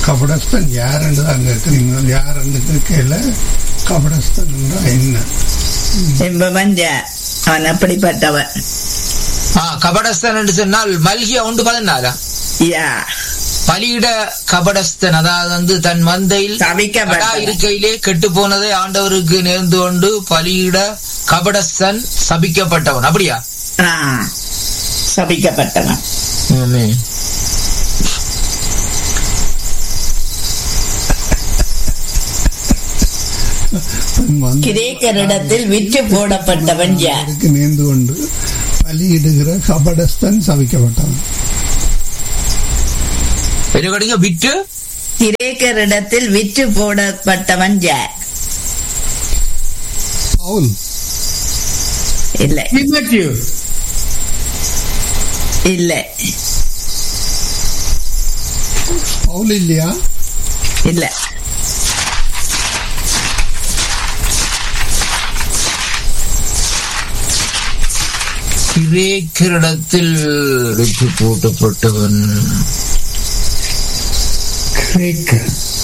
கபடஸ்தன் யாருன்னு தான் கேட்குறீங்க யாருன்னு கேட்கல கபடஸ்தன் என்ன என்பவன் யார் அவன் அப்படிப்பட்டவன் ஆ கபடஸ்தன் என்று சொன்னால் மல்கியா உண்டு பதினாலா யா பலியிட கபடஸ்தன் அதாவது வந்து தன் மந்தையில் சபிக்கப்பட்டவன். கடா இருக்கையிலே கெட்டு போனதை ஆண்டவருக்கு நேர்ந்து கொண்டு பலியிட கபடஸ்தன் சபிக்கப்பட்டவன் அப்படியா ஆ, சபிக்கப்பட்டவன் ஆமென். தன் மந்தை கிரேக்கரிடத்தில் விற்று போடப்பட்டவன் யார் அவருக்கு நேர்ந்து கொண்டு பலியிடுகிற கபடஸ்தன் சபிக்கப்பட்டவன் என்ன கேட்டீங்க விட்டு கிரேக்கரிடத்தில் விற்று போடப்பட்டவன் யார் பவுல் இல்லை Matthew. இல்லை பவுல் இல்லையா இல்லை கிரேக்கரிடத்தில் விட்டு போட்டப்பட்டவன் Greek.